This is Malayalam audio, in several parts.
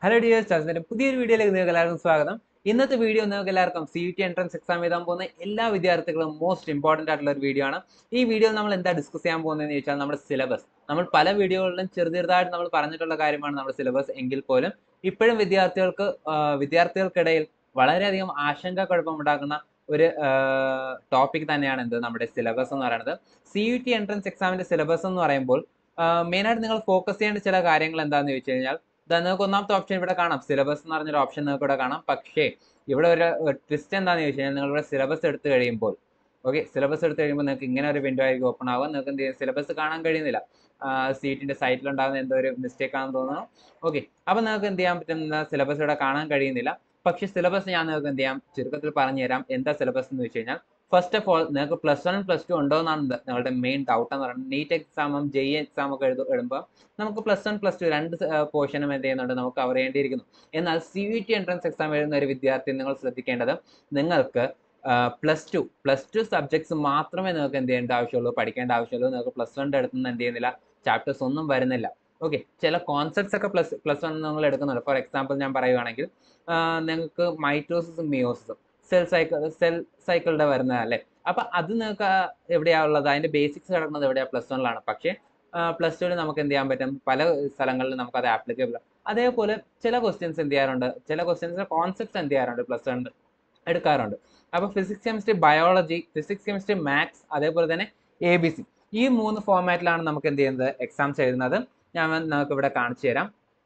ഹലോ ഡിയേഴ്സ് ചാസിന്റെ പുതിയൊരു വീഡിയോയിലേക്ക് നിങ്ങൾക്ക് എല്ലാവർക്കും സ്വാഗതം ഇന്നത്തെ വീഡിയോ നിങ്ങൾക്ക് എല്ലാവർക്കും സി ടി എൻട്രൻസ് എക്സാം എഴുതാൻ പോകുന്ന എല്ലാ വിദ്യാർത്ഥികളും മോസ്റ്റ് ഇമ്പോർട്ടന്റ് ആയിട്ടുള്ള ഒരു വീഡിയോ ആണ് ഈ വീഡിയോയിൽ നമ്മൾ എന്താ ഡിസ്കസ് ചെയ്യാൻ പോകുന്നതെന്ന് ചോദിച്ചാൽ നമ്മുടെ സിലബസ് നമ്മൾ പല വീഡിയോകളിലും ചെറു ചെറുതായിട്ട് നമ്മൾ പറഞ്ഞിട്ടുള്ള കാര്യമാണ് നമ്മുടെ സിലബസ് എങ്കിൽ പോലും ഇപ്പോഴും വിദ്യാർത്ഥികൾക്ക് ആ, വിദ്യാർത്ഥികൾക്കിടയിൽ വളരെയധികം ആശങ്ക കുഴപ്പമുണ്ടാക്കുന്ന ഒരു ടോപ്പിക് തന്നെയാണ് എന്ത് നമ്മുടെ സിലബസ് എന്ന് പറയുന്നത് സി യു ടി എൻട്രൻസ് എക്സാമിന്റെ സിലബസ് എന്ന് പറയുമ്പോൾ മെയിനായിട്ട് നിങ്ങൾ ഫോക്കസ് ചെയ്യേണ്ട ചില കാര്യങ്ങൾ എന്താണെന്ന് ചോദിച്ചു കഴിഞ്ഞാൽ ദാ നിങ്ങൾക്ക് ഒന്നാമത്തെ ഓപ്ഷൻ ഇവിടെ കാണാം സിലബസ് എന്ന് പറഞ്ഞൊരു ഓപ്ഷൻ നിങ്ങൾക്ക് ഇവിടെ കാണാം പക്ഷേ ഇവിടെ ഒരു ട്വിസ്റ്റ് എന്താണെന്ന് ചോദിച്ചു കഴിഞ്ഞാൽ നിങ്ങളിവിടെ സിലബസ് എടുത്തു കഴിയുമ്പോൾ ഓക്കെ സിലബസ് എടുത്തു കഴിയുമ്പോൾ നിങ്ങൾക്ക് ഇങ്ങനെ ഒരു വിൻഡോ ആയിരിക്കും ഓപ്പൺ ആവുക നിങ്ങൾക്ക് എന്ത് ചെയ്യും സിലബസ് കാണാൻ കഴിയുന്നില്ല സീറ്റിന്റെ സൈറ്റിലുണ്ടാകുന്ന എന്തോ ഒരു മിസ്റ്റേക്ക് ആണെന്ന് തോന്നുന്നു ഓക്കെ അപ്പോൾ നിങ്ങൾക്ക് എന്ത് ചെയ്യാൻ പറ്റും സിലബസ് ഇവിടെ കാണാൻ കഴിയുന്നില്ല പക്ഷേ സിലബസ് ഞാൻ നിങ്ങൾക്ക് എന്ത് ചെയ്യാം ചുരുക്കത്തിൽ പറഞ്ഞു തരാം എന്താ സിലബസ് എന്ന് വെച്ച് കഴിഞ്ഞാൽ ഫസ്റ്റ് ഓഫ് ഓൾ നിങ്ങൾക്ക് പ്ലസ് വൺ പ്ലസ് ടു ഉണ്ടോ എന്നാണ് നിങ്ങളുടെ മെയിൻ ഡൗട്ട് എന്ന് പറയുന്നത് നീറ്റ് എക്സാമും ജെ എക്സാം ഒക്കെ എഴുതു എഴുതുമ്പോൾ നമുക്ക് പ്ലസ് വൺ പ്ലസ് ടു രണ്ട് പോർഷനും എന്ത് ചെയ്യുന്നുണ്ട് നമുക്ക് കവർ ചെയ്യേണ്ടിയിരിക്കുന്നു എന്നാൽ C V T entrance exam എഴുതുന്ന ഒരു വിദ്യാർത്ഥി നിങ്ങൾ ശ്രദ്ധിക്കേണ്ടത് നിങ്ങൾക്ക് plus two plus two subjects മാത്രമേ നിങ്ങൾക്ക് എന്ത് ചെയ്യേണ്ട ആവശ്യമുള്ളൂ പഠിക്കേണ്ട ആവശ്യമുള്ളൂ നിങ്ങൾക്ക് പ്ലസ് വണ്ണിൻ്റെ അടുത്ത് നിന്ന് എന്ത് ചെയ്യുന്നില്ല ചാപ്റ്റേഴ്സ് ഒന്നും വരുന്നില്ല ഓക്കെ ചില കോൺസെപ്റ്റ്സ് ഒക്കെ പ്ലസ് പ്ലസ് വൺ നിങ്ങൾ എടുക്കുന്നുണ്ട് ഫോർ എക്സാമ്പിൾ ഞാൻ പറയുവാണെങ്കിൽ നിങ്ങൾക്ക് മൈറ്റോസിസും മിയോസിസും സെൽ സൈക്കിൾ സെൽ സൈക്കിളിന്റെ വരുന്നതല്ലേ അപ്പൊ അത് നിങ്ങൾക്ക് എവിടെയാ ഉള്ളത് അതിന്റെ ബേസിക്സ് കിടക്കുന്നത് എവിടെയാ പ്ലസ് വണ്ണിലാണ് പക്ഷേ പ്ലസ് ടുവിൽ നമുക്ക് എന്ത് ചെയ്യാൻ പറ്റും പല സ്ഥലങ്ങളിലും നമുക്ക് അത് ആപ്ലിക്കബിൾ അതേപോലെ ചില ക്വസ്റ്റ്യൻസ് എന്ത് ചെയ്യാറുണ്ട് ചില ക്വസ്റ്റ്യൻസിന്റെ കോൺസെപ്റ്റ്സ് എന്ത് ചെയ്യാറുണ്ട് പ്ലസ് വൺ എടുക്കാറുണ്ട് അപ്പോൾ physics chemistry biology physics chemistry maths അതേപോലെ തന്നെ എ ബി സി ഈ മൂന്ന് ഫോമാറ്റിലാണ് നമുക്ക് എന്ത് ചെയ്യുന്നത് എക്സാംസ് എഴുതുന്നത് ഞാൻ നമുക്ക് ഇവിടെ കാണിച്ചു തരാം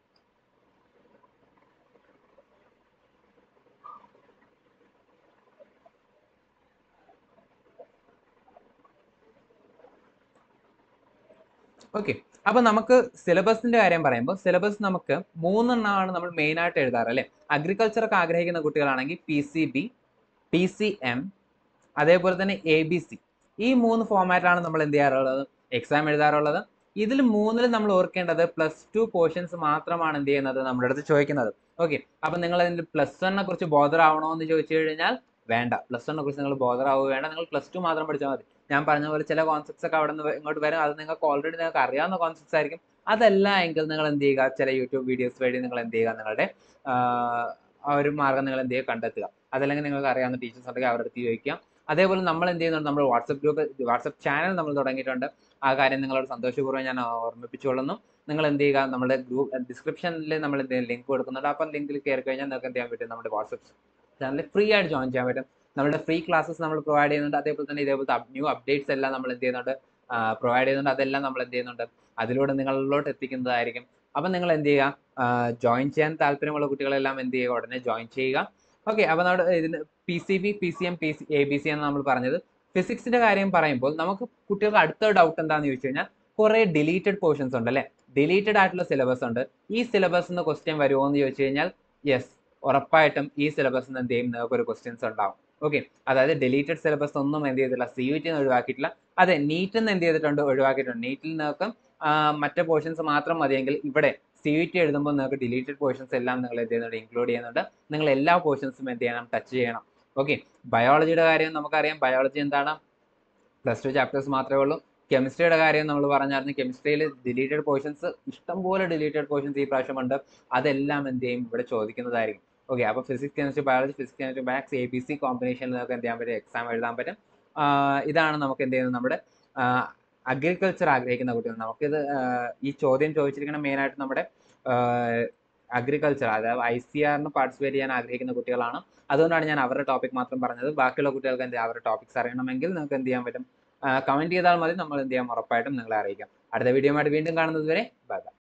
ഓക്കെ അപ്പൊ നമുക്ക് സിലബസിന്റെ കാര്യം പറയുമ്പോൾ സിലബസ് നമുക്ക് മൂന്നെണ്ണമാണ് നമ്മൾ മെയിൻ ആയിട്ട് എഴുതാറ് അല്ലെ അഗ്രികൾച്ചർ ഒക്കെ ആഗ്രഹിക്കുന്ന കുട്ടികളാണെങ്കിൽ P C B P C M അതേപോലെ തന്നെ എ ബി സി ഈ മൂന്ന് ഫോമാറ്റിലാണ് നമ്മൾ എന്ത് ചെയ്യാറുള്ളത് എക്സാം എഴുതാറുള്ളത് ഇതിൽ മൂന്നിൽ നമ്മൾ ഓർക്കേണ്ടത് പ്ലസ് ടു പോർഷൻസ് മാത്രമാണ് എന്ത് ചെയ്യുന്നത് നമ്മുടെ അടുത്ത് ചോദിക്കുന്നത് ഓക്കെ അപ്പൊ നിങ്ങൾ അതിന്റെ പ്ലസ് വണ്ണിനെ കുറിച്ച് ബോധർ ആവണോ എന്ന് ചോദിച്ചു കഴിഞ്ഞാൽ വേണ്ട പ്ലസ് വണ്ണിനെ കുറിച്ച് നിങ്ങൾ ബോധർ ആവുക വേണ്ട നിങ്ങൾ പ്ലസ് ടു മാത്രം പഠിച്ചാൽ മതി ഞാൻ പറഞ്ഞ പോലെ ചില കോൺസെപ്റ്റ്സ് ഒക്കെ അവിടെ നിന്ന് ഇങ്ങോട്ട് വരും അത് നിങ്ങൾക്ക് ഓൾറെഡി നിങ്ങൾക്ക് അറിയാവുന്ന കോൺസെപ്റ്റ്സ് ആയിരിക്കും അതല്ല എങ്കിൽ നിങ്ങൾ എന്ത് ചെയ്യുക ചില യൂട്യൂബ് വീഡിയോസ് വഴി നിങ്ങൾ എന്ത് ചെയ്യുക നിങ്ങളുടെ ആ ഒരു മാർഗം നിങ്ങൾ എന്ത് ചെയ്യുക കണ്ടെത്തുക അതല്ലെങ്കിൽ നിങ്ങൾക്ക് അറിയാവുന്ന ടീച്ചേഴ്സ് ഉണ്ടെങ്കിൽ അവരുടെ അടുത്ത് ചോദിക്കാം അതേപോലെ നമ്മൾ എന്ത് ചെയ്യുന്നുണ്ട് നമ്മൾ വാട്സപ്പ് ഗ്രൂപ്പ് വാട്സപ്പ് ചാനൽ നമ്മൾ തുടങ്ങിയിട്ടുണ്ട് ആ കാര്യം നിങ്ങളോട് സന്തോഷപൂർവ്വം ഞാൻ ഓർമ്മിപ്പിച്ചുകൊള്ളുന്നു നിങ്ങൾ എന്ത് ചെയ്യുക നമ്മുടെ ഗ്രൂപ്പ് ഡിസ്ക്രിപ്ഷനിൽ നമ്മൾ എന്ത് ലിങ്ക് കൊടുക്കുന്നുണ്ട് അപ്പം ലിങ്കിൽ കയറി കഴിഞ്ഞാൽ നിങ്ങൾക്ക് എന്ത് ചെയ്യാൻ പറ്റും നമ്മുടെ വാട്സപ്പ് ചാനലിൽ ഫ്രീ ആയിട്ട് ജോയിൻ ചെയ്യാൻ പറ്റും നമ്മുടെ ഫ്രീ ക്ലാസ്സസ് നമ്മൾ പ്രൊവൈഡ് ചെയ്യുന്നുണ്ട് അതേപോലെ തന്നെ ഇതേപോലത്തെ ന്യൂ അപ്ഡേറ്റ്സ് എല്ലാം നമ്മൾ എന്ത് ചെയ്യുന്നുണ്ട് പ്രൊവൈഡ് ചെയ്യുന്നുണ്ട് അതെല്ലാം നമ്മൾ എന്ത് ചെയ്യുന്നുണ്ട് അതിലൂടെ നിങ്ങളിലോട്ട് എത്തിക്കുന്നതായിരിക്കും അപ്പം നിങ്ങൾ എന്ത് ചെയ്യുക ജോയിൻ ചെയ്യാൻ താല്പര്യമുള്ള കുട്ടികളെല്ലാം എന്ത് ചെയ്യുക ഉടനെ ജോയിൻ ചെയ്യുക ഓക്കെ അപ്പോൾ നമ്മുടെ ഇതിന് P C B P C M P C A B C എന്ന് നമ്മൾ പറഞ്ഞത് ഫിസിക്സിന്റെ കാര്യം പറയുമ്പോൾ നമുക്ക് കുട്ടികൾക്ക് അടുത്ത ഡൗട്ട് എന്താണെന്ന് ചോദിച്ചു കഴിഞ്ഞാൽ കുറേ ഡിലീറ്റഡ് പോർഷൻസ് ഉണ്ട് അല്ലേ ഡിലീറ്റഡ് ആയിട്ടുള്ള സിലബസ് ഉണ്ട് ഈ സിലബസ് നിന്ന് ക്വസ്റ്റ്യൻ വരുമോ എന്ന് ചോദിച്ചു കഴിഞ്ഞാൽ യെസ് ഉറപ്പായിട്ടും ഈ സിലബസ് നിന്ന് എന്ത് ചെയ്യും നിങ്ങൾക്ക് ഒരു ക്വസ്റ്റ്യൻസ് ഉണ്ടാവും ഓക്കെ അതായത് ഡിലീറ്റഡ് സിലബസ് ഒന്നും എന്ത് ചെയ്തിട്ടില്ല സി യു ടി ഒഴിവാക്കിയിട്ടില്ല അതെ നീറ്റിൽ നിന്ന് എന്ത് ചെയ്തിട്ടുണ്ട് ഒഴിവാക്കിയിട്ടുണ്ട് നീറ്റിൽ നിങ്ങൾക്ക് മറ്റേ പോർഷൻസ് മാത്രം മതിയെങ്കിൽ ഇവിടെ സി യു ടി എഴുതുമ്പോൾ നിങ്ങൾക്ക് ഡിലീറ്റഡ് പോർഷൻസ് എല്ലാം നിങ്ങൾ എന്ത് ചെയ്യുന്നുണ്ട് ഇൻക്ലൂഡ് ചെയ്യുന്നുണ്ട് നിങ്ങൾ എല്ലാ പോർഷൻസും എന്ത് ചെയ്യണം ടച്ച് ചെയ്യണം ഓക്കെ ബയോളജിയുടെ കാര്യം നമുക്കറിയാം ബയോളജി എന്താണ് പ്ലസ് ടു ചാപ്റ്റേഴ്സ് മാത്രമേ ഉള്ളൂ കെമിസ്ട്രിയുടെ കാര്യം നമ്മൾ പറഞ്ഞായിരുന്നു കെമിസ്ട്രിയിൽ ഡിലീറ്റഡ് പോർഷൻസ് ഇഷ്ടംപോലെ ഡിലീറ്റഡ് പോർഷൻസ് ഈ പ്രാവശ്യമുണ്ട് അതെല്ലാം എന്ത് ചെയ്യും ഇവിടെ ചോദിക്കുന്നതായിരിക്കും ഓക്കെ അപ്പോൾ physics chemistry biology physics chemistry maths A B C കോമ്പിനേഷനിൽ നമുക്ക് എന്ത് ചെയ്യാൻ പറ്റും എക്സാം എഴുതാൻ പറ്റും ഇതാണ് നമുക്ക് എന്ത് ചെയ്യുന്നത് നമ്മുടെ അഗ്രികൾച്ചർ ആഗ്രഹിക്കുന്ന കുട്ടികൾ നമുക്കിത് ഈ ചോദ്യം ചോദിച്ചിരിക്കുന്ന മെയിനായിട്ട് നമ്മുടെ അഗ്രികൾച്ചർ അതായത് ഐ സി ആറിന് പാർട്ടിസിപ്പേറ്റ് ചെയ്യാൻ ആഗ്രഹിക്കുന്ന കുട്ടികളാണ് അതുകൊണ്ടാണ് ഞാൻ അവരുടെ ടോപ്പിക് മാത്രം പറഞ്ഞത് ബാക്കിയുള്ള കുട്ടികൾക്ക് എന്ത് അവരുടെ ടോപ്പിക്സ് അറിയണമെങ്കിൽ നിങ്ങൾക്ക് എന്ത് ചെയ്യാൻ പറ്റും കമന്റ് ചെയ്താൽ മതി നമ്മൾ എന്ത് ചെയ്യാം ഉറപ്പായിട്ടും നിങ്ങളെ അറിയിക്കാം അടുത്ത വീഡിയോ ആയിട്ട് വീണ്ടും കാണുന്നത് വരെ ബൈ ബൈ